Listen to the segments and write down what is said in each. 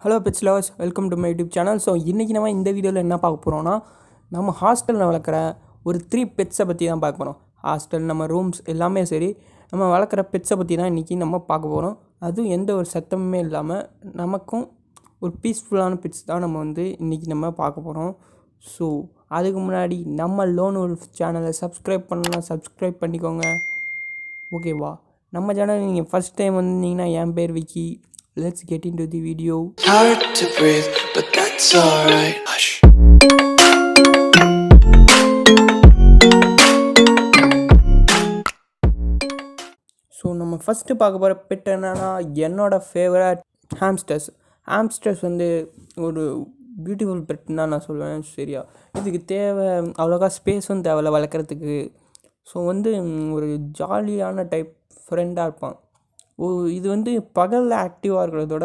Hello pets lovers welcome to my YouTube channel so இன்றைக்கி நம்ம இந்த வீடியோவில் என்ன பார்க்க போகிறோம்னா நம்ம ஹாஸ்டலில் வளர்க்குற ஒரு த்ரீ பெட்ஸை பற்றி தான் பார்க்க போகிறோம் ஹாஸ்டல் நம்ம ரூம்ஸ் எல்லாமே சரி நம்ம வளர்க்குற பெட்ஸை பற்றி தான் இன்றைக்கி நம்ம பார்க்க போகிறோம் அதுவும் எந்த ஒரு சத்தமுமே இல்லாமல் நமக்கும் ஒரு பீஸ்ஃபுல்லான பெட்ஸ் தான் நம்ம வந்து இன்றைக்கி நம்ம பார்க்க போகிறோம் ஸோ அதுக்கு முன்னாடி நம்ம லோன் உல்ஃப் சேனலை சப்ஸ்கிரைப் பண்ணலாம் சப்ஸ்கிரைப் பண்ணிக்கோங்க ஓகேவா நம்ம சேனல் நீங்கள் ஃபஸ்ட் டைம் வந்தீங்கன்னா என் பேர் Vicky let's get into the video Hard to breathe, but that's alright. Hush. So நம்ம ஃபஸ்ட்டு பார்க்க போகிற பெட் என்னன்னா என்னோடய ஃபேவரட் ஹாம்ஸ்டர்ஸ் ஹாம்ஸ்டர்ஸ் வந்து ஒரு பியூட்டிஃபுல் பெட்னு தான் நான் சொல்லுவேன் சரியா இதுக்கு தேவை அவ்வளோக்கா ஸ்பேஸும் தேவையில்ல வளர்க்குறதுக்கு ஸோ வந்து ம், ஒரு ஜாலியான டைப் ஃப்ரெண்டாக இருப்பான் ஓ இது வந்து பகலில் ஆக்டிவாக இருக்கிறதோட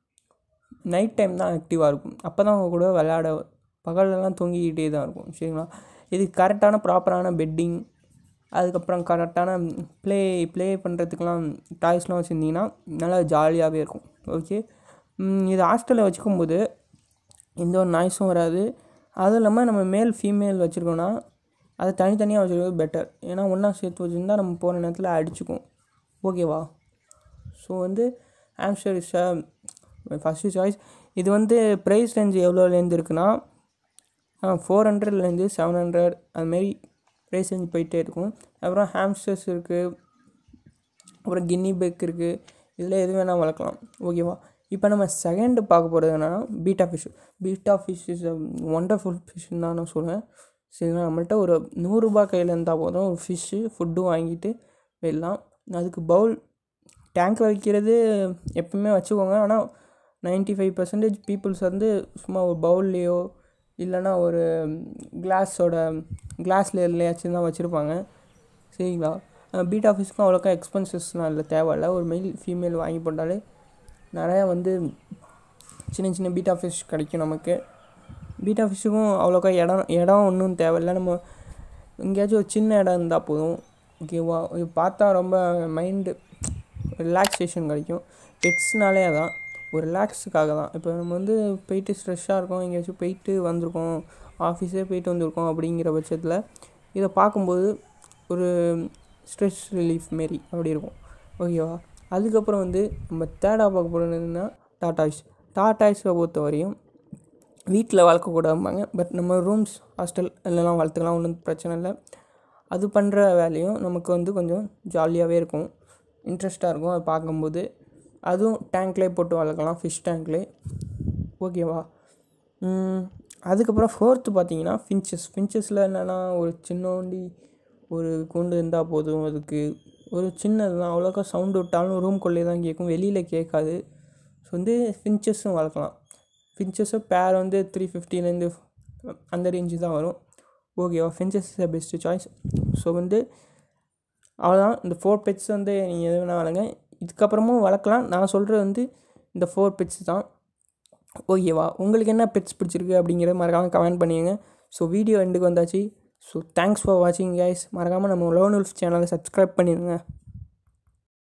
நைட் டைம் தான் ஆக்டிவாக இருக்கும் அப்போ தான் அவங்க கூட விளையாட பகல்லலாம் தூங்கிக்கிட்டே தான் இருக்கும் சரிங்களா இது கரெக்டான ப்ராப்பரான பெட்டிங் அதுக்கப்புறம் கரெக்டான ப்ளே ப்ளே பண்ணுறதுக்கெலாம் டாய்ஸ்லாம் வச்சுருந்தீங்கன்னா நல்லா ஜாலியாகவே இருக்கும் ஓகே இது ஹாஸ்டலில் வச்சுக்கும்போது எந்த ஒரு நாய்ஸும் வராது அதுவும் இல்லாமல் நம்ம மேல் ஃபீமேல் வச்சுருக்கோன்னா அதை தனித்தனியாக வச்சுருக்கிறது பெட்டர் ஏன்னா ஒன்றா சேர்த்து வச்சுருந்தா நம்ம போகிற நேரத்தில் அடிச்சுக்கும் ஓகேவா ஸோ வந்து ஆம்ஸ்டர் இஸ் ஃபஸ்ட்டு சாய்ஸ் இது வந்து ப்ரைஸ் ரேஞ்ச் எவ்வளோலேருந்து இருக்குன்னா ஃபோர் ஹண்ட்ரட்லேருந்து செவன் ஹண்ட்ரட் அதுமாரி ப்ரைஸ் ரேஞ்ச் போயிட்டே இருக்கும் அப்புறம் ஹாம்ஸ்டர்ஸ் இருக்குது அப்புறம் கின்னி பெக் இருக்குது இதில் எது வேணால் வளர்க்கலாம் ஓகேவா இப்போ நம்ம செகண்டு பார்க்க போகிறது என்னென்னா betta fish betta fish is a wonderful ஃபிஷ்ஷுன்னு தான் நான் சொல்லுவேன் சரிங்களா நம்மள்ட்ட ஒரு நூறுரூபா கையில் இருந்தால் போதும் ஒரு ஃபிஷ்ஷு ஃபுட்டும் வாங்கிட்டு போயிடலாம் அதுக்கு பவுல் டேங்க்கில் வைக்கிறது எப்பவுமே வச்சுக்கோங்க ஆனால் 95% ஃபைவ் பர்சன்டேஜ் பீப்புள்ஸ் வந்து சும்மா ஒரு பவுல்லையோ இல்லைன்னா ஒரு கிளாஸோட கிளாஸ் லேயர்லையாச்சும் தான் வச்சுருப்பாங்க சரிங்களா பீட் ஆஃபீஸ்க்கும் அவ்வளோக்கா எக்ஸ்பென்சஸ்லாம் இல்லை தேவையில்ல ஒரு மெயில் ஃபீமேல் வாங்கி போட்டாலே நிறையா வந்து சின்ன சின்ன பீட்டா ஃபிஷ் கிடைக்கும் நமக்கு பீட்டா ஃபிஷ்ஷுக்கும் அவ்வளோக்கா இடம் இடம் ஒன்றும் தேவையில்ல நம்ம எங்கேயாச்சும் ஒரு சின்ன இடம் இருந்தால் போதும் ஓகேவா இது பார்த்தா ரொம்ப மைண்டு ரிலாக்ஸேஷன் கிடைக்கும் பெட்ஸ்னாலே அதான் ஒரு ரிலாக்ஸுக்காக தான் இப்போ நம்ம வந்து போயிட்டு ஸ்ட்ரெஸ்ஸாக இருக்கோம் எங்கேயாச்சும் போயிட்டு வந்திருக்கோம் ஆஃபீஸே போயிட்டு வந்திருக்கோம் அப்படிங்கிற பட்சத்தில் இதை பார்க்கும்போது ஒரு ஸ்ட்ரெஸ் ரிலீஃப் மாரி அப்படி இருக்கும் ஓகேவா அதுக்கப்புறம் வந்து நம்ம தேர்டாக பார்க்க போகிறதுன்னா டாட்டாய்ஸ் டாட்டாய்ஸை பொறுத்த வரையும் வீட்டில் வளர்க்கக்கூடாதும்பாங்க பட் நம்ம ரூம்ஸ் ஹாஸ்டல் எல்லாம் வளர்த்துக்கலாம் ஒன்றும் பிரச்சனை இல்லை அது பண்ணுற வேலையும் நமக்கு வந்து கொஞ்சம் ஜாலியாகவே இருக்கும் இன்ட்ரெஸ்ட்டாக இருக்கும் அதை பார்க்கும்போது அதுவும் டேங்க்லேயே போட்டு வளர்க்கலாம் ஃபிஷ் டேங்க்லேயே ஓகேவா ம், அதுக்கப்புறம் ஃபோர்த்து பார்த்தீங்கன்னா ஃபின்ச்சஸ் ஃபின்ச்சஸில் என்னென்னா ஒரு சின்னோண்டி ஒரு கூண்டு இருந்தால் போதும் அதுக்கு ஒரு சின்னது தான் அவ்வளோக்கா சவுண்டு விட்டாலும் ரூம்குள்ளே தான் கேட்கும் வெளியில் கேட்காது ஸோ வந்து ஃபின்ச்சஸும் வளர்க்கலாம் ஃபின்ச்சஸும் பேர் வந்து த்ரீ ஃபிஃப்டிலேருந்து அந்த ரேஞ்சு தான் வரும் ஓகேவா finches is best choice so வந்து அவ்வளோதான் இந்த ஃபோர் பெட்ஸ் வந்து நீங்கள் எது வேணால் வளங்க இதுக்கப்புறமும் வளர்க்கலாம் நான் சொல்கிறது வந்து இந்த ஃபோர் பெட்ஸ் தான் ஓகேவா உங்களுக்கு என்ன பெட்ஸ் பிடிச்சிருக்கு அப்படிங்கிறத மறக்காமல் கமெண்ட் பண்ணிடுங்க ஸோ வீடியோ எண்டுக்கு வந்தாச்சு ஸோ தேங்க்ஸ் ஃபார் வாட்சிங் கைஸ் மறக்காமல் நம்ம லோன் உல்ஃப் சேனலை சப்ஸ்கிரைப் பண்ணிடுங்க